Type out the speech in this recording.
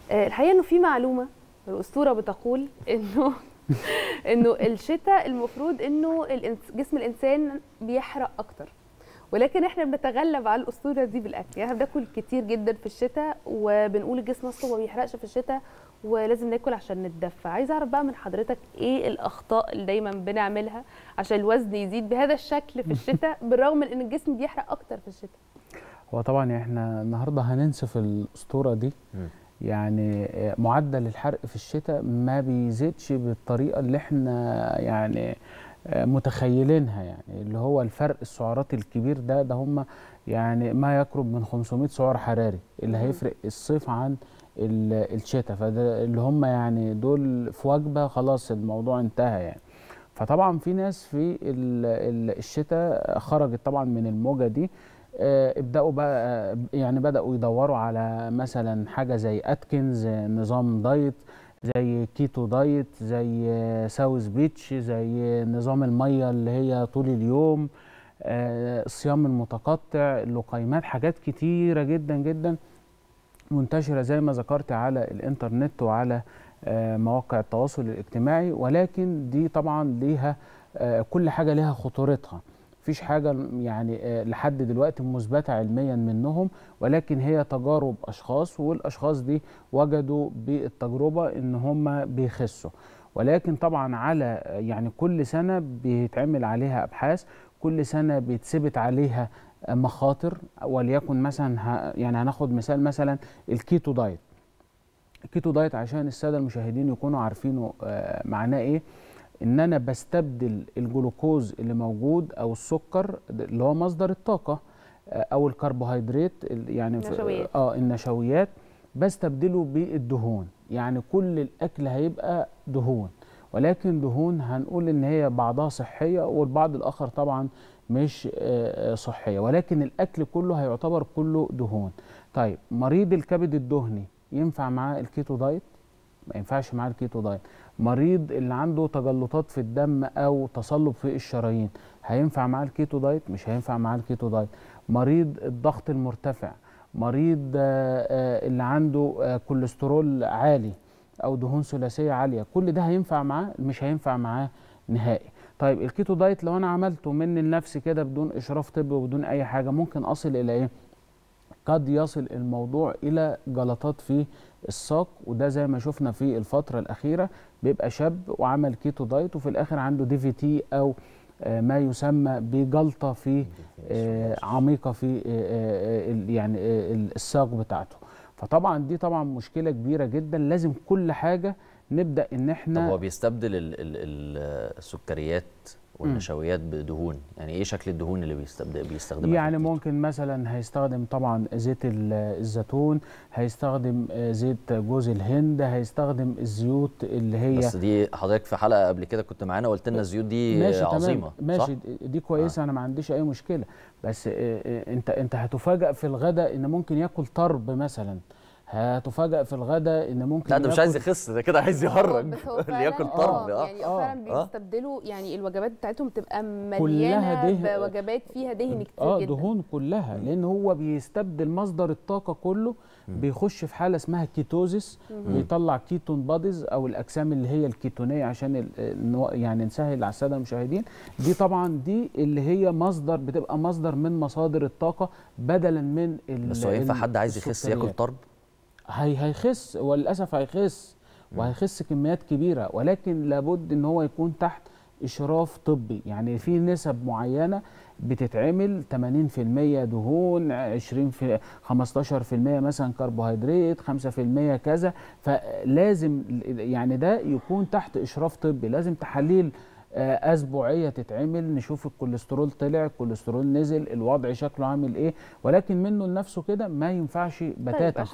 آه، الحقيقه انه في معلومه الاسطوره بتقول انه انه الشتاء المفروض انه الإنس- جسم الانسان بيحرق اكتر ولكن احنا بنتغلب على الاسطوره دي بالاكل يعني احنا بناكل كتير جدا في الشتاء وبنقول الجسم اصلا ما بيحرقش في الشتاء ولازم ناكل عشان نتدفى عايزه اعرف بقى من حضرتك ايه الاخطاء اللي دايما بنعملها عشان الوزن يزيد بهذا الشكل في الشتاء بالرغم من ان الجسم بيحرق اكتر في الشتاء هو طبعا احنا النهارده هننسف الاسطوره دي مم. يعني آه، معدل الحرق في الشتاء ما بيزيدش بالطريقه اللي احنا يعني آه، متخيلينها يعني اللي هو الفرق السعرات الكبير ده ده هم يعني ما يقرب من 500 سعر حراري اللي مم. هيفرق الصيف عن ال- الشتاء فده اللي هم يعني دول في وجبه خلاص الموضوع انتهى يعني فطبعا في ناس في ال- ال- الشتاء خرجت طبعا من الموجه دي آه، ابداوا بقى آه، يعني بداوا يدوروا على مثلا حاجه زي اتكنز آه، نظام دايت زي كيتو دايت زي آه، ساوث بيتش زي نظام الميه اللي هي طول اليوم آه، الصيام المتقطع اللقيمات حاجات كتيره جدا جدا منتشره زي ما ذكرت على الانترنت وعلى آه، مواقع التواصل الاجتماعي ولكن دي طبعا ليها آه، كل حاجه ليها خطورتها مفيش حاجه يعني آه، لحد دلوقتي مثبته علميا منهم ولكن هي تجارب اشخاص والاشخاص دي وجدوا بالتجربه ان هم بيخسوا ولكن طبعا على يعني كل سنه بيتعمل عليها ابحاث كل سنه بيتثبت عليها مخاطر وليكن مثلا ه- يعني هناخد مثال مثلا الكيتو دايت الكيتو دايت عشان الساده المشاهدين يكونوا عارفينه آه، معناه ايه ان انا بستبدل الجلوكوز اللي موجود او السكر اللي هو مصدر الطاقه آه، او الكربوهيدرات ال- يعني في- النشويات. اه النشويات بستبدله بالدهون يعني كل الاكل هيبقى دهون ولكن دهون هنقول ان هي بعضها صحيه والبعض الاخر طبعا مش آه، آه، صحيه ولكن الاكل كله هيعتبر كله دهون طيب مريض الكبد الدهني ينفع معاه الكيتو دايت ما ينفعش معاه الكيتو دايت مريض اللي عنده تجلطات في الدم او تصلب في الشرايين هينفع معاه الكيتو دايت مش هينفع معاه الكيتو دايت مريض الضغط المرتفع مريض آه، آه، اللي عنده آه، كوليسترول عالي او دهون ثلاثيه عاليه كل ده هينفع معاه مش هينفع معاه نهائي طيب الكيتو دايت لو انا عملته مني لنفسي كده بدون اشراف طبي وبدون اي حاجه ممكن اصل الى ايه قد يصل الموضوع الى جلطات في الساق وده زي ما شفنا في الفتره الاخيره بيبقى شاب وعمل كيتو دايت وفي الاخر عنده دي في تي او آه، ما يسمى بجلطه في آه، عميقه في آه، آه، ال- يعني آه، ال- الساق بتاعته فطبعا دي طبعا مشكله كبيره جدا لازم كل حاجه نبدا ان طب احنا هو بيستبدل ال ال ال السكريات والنشويات بدهون يعني ايه شكل الدهون اللي بيستبدل بيستخدمها في يعني الكيتو؟ ممكن مثلا هيستخدم طبعا زيت ال- الزيتون هيستخدم آه، زيت جوز الهند هيستخدم الزيوت اللي هي بس دي حضرتك في حلقه قبل كده كنت معانا قلت لنا الزيوت دي ماشي عظيمه تمام ماشي صح؟ دي كويسه انا ما عنديش اي مشكله بس آه، آه، انت انت هتفاجئ في الغداء ان ممكن ياكل طرب مثلا هتفاجئ في الغداء ان ممكن لا ده مش ياكل- عايز يخس ده كده عايز يهرج بس هو اللي فعلاً ياكل آه، طرب اه يعني آه، فعلا آه. بيستبدلوا يعني الوجبات بتاعتهم بتبقى كلها مليانه ده- بوجبات فيها دهن كتير اه جدا دهون كلها لان هو بيستبدل مصدر الطاقه كله بيخش في حاله اسمها كيتوزيس بيطلع كيتون باديز او الاجسام اللي هي الكيتونيه عشان ال- النوع- يعني نسهل على الساده المشاهدين دي طبعا دي اللي هي مصدر بتبقى مصدر من مصادر الطاقه بدلا من ال- بس هو ينفع ال- حد عايز يخس ياكل السكريات. طرب هي هيخس وللاسف هيخس وهيخس كميات كبيره ولكن لابد ان هو يكون تحت اشراف طبي يعني في نسب معينه بتتعمل 80% دهون 20 في 15% مثلا كربوهيدرات 5% كذا فلازم يعني ده يكون تحت اشراف طبي لازم تحاليل آه، اسبوعيه تتعمل نشوف الكوليسترول طلع الكوليسترول نزل الوضع شكله عامل ايه ولكن منه لنفسه كده ما ينفعش بتاتا